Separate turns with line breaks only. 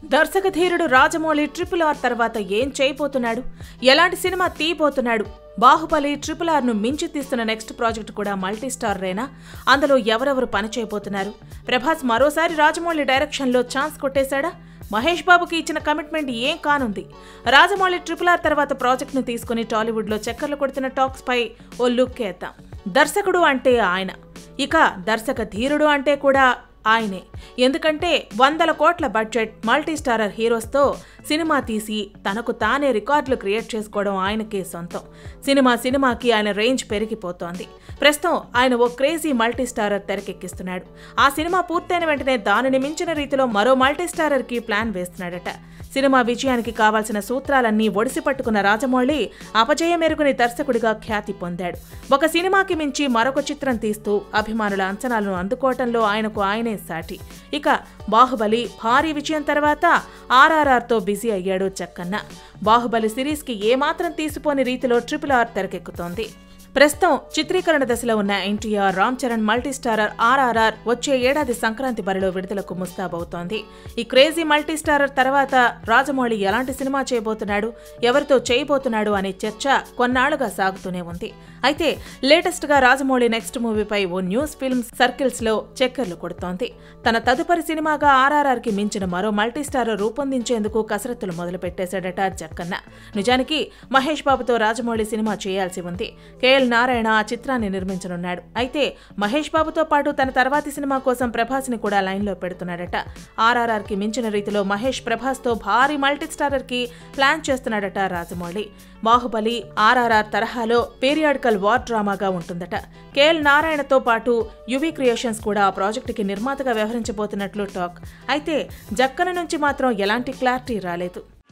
దర్శకధీరుడు Rajamouli triple R తర్వాత ఏం చేయబోతున్నాడు ఎలాంటి సినిమా తీయబోతున్నాడు బాహుబలి ట్రిపుల్ ఆర్ ను మించి తీస్తున్న నెక్స్ట్ ప్రాజెక్ట్ కూడా మల్టీ స్టార్ రేనా అందులో ఎవరెవరు పని చేయబోతున్నారు ప్రభాస్ మరోసారి రాజమౌళి డైరెక్షన్ లో ఛాన్స్ కొట్టేశాడా మహేష్ బాబుకి ఇచ్చిన కమిట్మెంట్ ఏం కానుంది రాజమౌళి ట్రిపుల్ ఆర్ తర్వాత ప్రాజెక్ట్ ను తీసుకుని టాలీవుడ్ లో చక్కర్లు కొడుతున్న టాక్స్ పై ఓ లుక్ వేద్దాం దర్శకుడు అంటే ఆయన ఇక దర్శక ధీరుడు అంటే కూడా ఆయనే ఎందుకంటే వందల కోట్ల బడ్జెట్ మల్టీ స్టారర్ హీరోస్తో సినిమా తీసి తనకు తానే రికార్డులు క్రియేట్ చేసుకోవడం ఆయనకే సొంతం సినిమా సినిమాకి ఆయన రేంజ్ పెరిగిపోతోంది ప్రస్తుతం ఆయన ఓ క్రేజీ మల్టీ స్టారర్ తెరకెక్కిస్తున్నాడు ఆ సినిమా పూర్తయిన వెంటనే దానిని మించిన రీతిలో మరో మల్టీ స్టారర్ కి ప్లాన్ వేస్తున్నాడట సినిమా విజయానికి కావాల్సిన సూత్రాలన్నీ ఒడిసి పట్టుకున్న రాజమౌళి అపజయ మెరుగుని దర్శకుడిగా ఖ్యాతి పొందాడు ఒక సినిమాకి మించి మరొక చిత్రం తీస్తూ అభిమానుల అంచనాలను అందుకోవటంలో ఆయనకు ఆయనే సాటి ఇక బాహుబలి భారీ విజయం తర్వాత ఆర్ఆర్ఆర్తో బిజీ అయ్యాడు చక్కన్న బాహుబలి సిరీస్కి ఏమాత్రం తీసిపోని రీతిలో ట్రిపుల్ ఆర్ తెరకెక్కుతోంది ప్రస్తుతం చిత్రీకరణ దశలో ఉన్న ఎన్టీఆర్ రామ్ చరణ్ మల్టీస్టారర్ ఆర్ఆర్ఆర్ వచ్చే ఏడాది సంక్రాంతి బరిలో విడుదలకు ముస్తాబవుతోంది ఈ క్రేజీ మల్టీస్టారర్ తర్వాత రాజమౌళి ఎలాంటి సినిమా చేయబోతున్నాడు ఎవరితో చేయబోతున్నాడు అనే చర్చ కొన్నాళ్లుగా సాగుతూనే ఉంది అయితే లేటెస్ట్ గా రాజమౌళి నెక్స్ట్ మూవీపై ఓ న్యూస్ ఫిల్మ్ సర్కిల్స్ లో చక్కర్లు కొడుతోంది తన తదుపరి సినిమాగా ఆర్ఆర్ఆర్ కి మించిన మరో మల్టీస్టారర్ రూపొందించేందుకు కసరత్తులు మొదలుపెట్టేశాడట జక్కన్న నిజానికి మహేష్ బాబుతో రాజమౌళి సినిమా చేయాల్సి ఉంది కేఎల్ నారాయణ ఆ చిత్రాన్ని నిర్మించనున్నాడు అయితే మహేష్ బాబుతో పాటు తన తర్వాతి సినిమా కోసం ప్రభాస్ ని కూడా లైన్ లో పెడుతున్నాడట ఆర్ఆర్ఆర్ కి మించిన రీతిలో మహేష్ ప్రభాస్ తో భారీ మల్టీస్టారర్ కి ప్లాన్ చేస్తున్నాడట రాజమౌళి బాహుబలి ఆర్ఆర్ఆర్ తరహాలో పీరియాడికల్ వార్ డ్రామాగా ఉంటుందట కేఎల్ నారాయణతో పాటు యువి క్రియేషన్స్ కూడా ఆ ప్రాజెక్టుకి నిర్మాతగా వ్యవహరించబోతున్నట్లు టాక్ అయితే జక్కన నుంచి మాత్రం ఎలాంటి క్లారిటీ రాలేదు